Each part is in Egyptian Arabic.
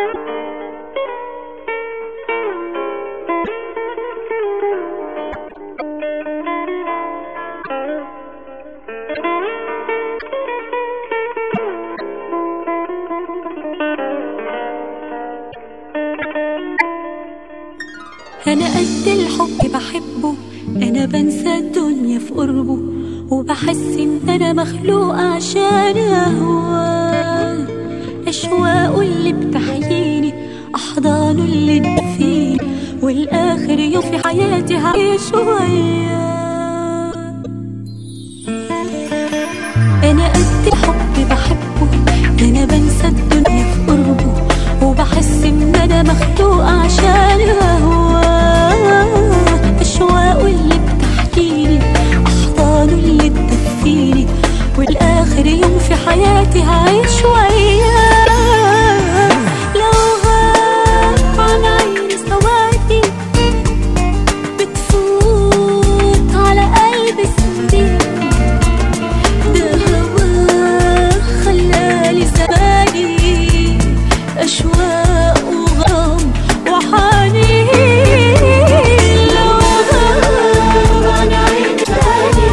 أنا قد الحب بحبه أنا بنسى الدنيا في قربه وبحس إن أنا مخلوق عشان أهواه أشواقه اللي بتحييني أحضانه اللي تدفيني والآخر يوم في حياتي هعيش وياه أنا قد الحب بحبه أنا بنسى الدنيا في قربه وبحس إن أنا مخلوق عشان أهواه أشواقه اللي بتحكيني أحضانه اللي تدفيني والآخر يوم في حياتي هعيش وياه لو غاب عن عيني ثواني بتفوت على قلبي سنين ده هواه خلالي زماني أشواق وغرام وحنين لو غاب عن عيني تاني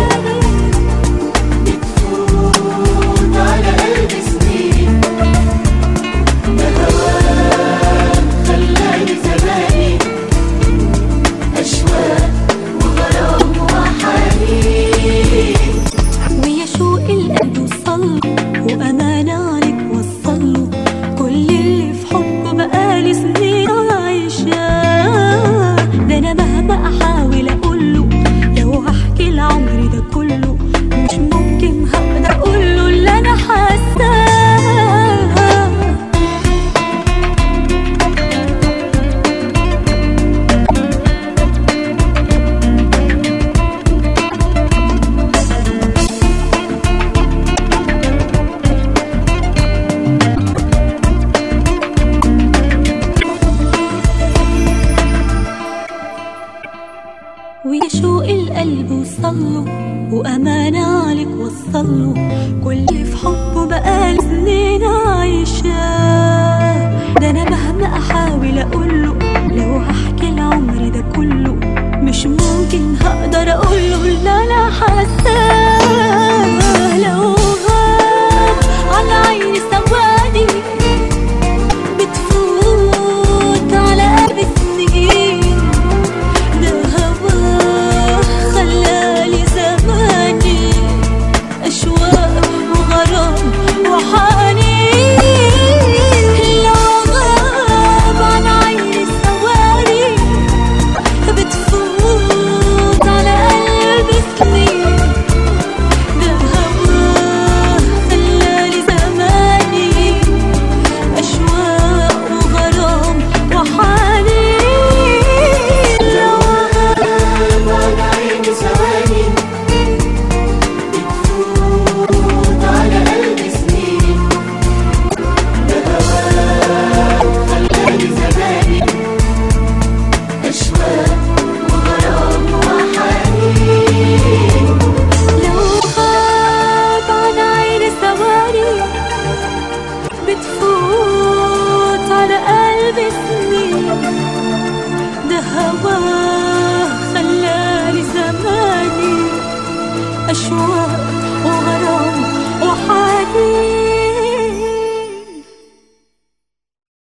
بتفوت على قلبي سنين ده هواك خلاني زماني أشواق وغرام وحنين ويا شوق القلب وصل وأمانة عليك وصله كل اللي في حبه بقالي سنين عايشاه ده أنا مهما أحاول أقوله لو هحكي العمر ده كله مش ممكن هقدر أقوله اللي أنا حاساه ويا شوق القلب وصله وأمانة عليك وصله كل في حبه بقالي سنين عايشاه ده أنا مهما أحاول أقوله لو هحكي العمر ده كله مش ممكن هقدر أقوله اللي أنا حاساه لو غاب عن عيني ثواني بتفوت على قلبي سنين ده هواه خلالي زماني أشواق وغرام وحنين لو غاب عن عيني ثواني بتفوت على قلبي سنين ده هواه خلالي زماني أشواق وغرام وحنين لو غاب عن عيني ثواني بتفوت على قلبي سنين ده هواك خلاني زماني أشواق وغرام وحنين لو غاب عن عيني ثواني بتفوت على قلبي سنين ده هواه خلالي زماني أشواق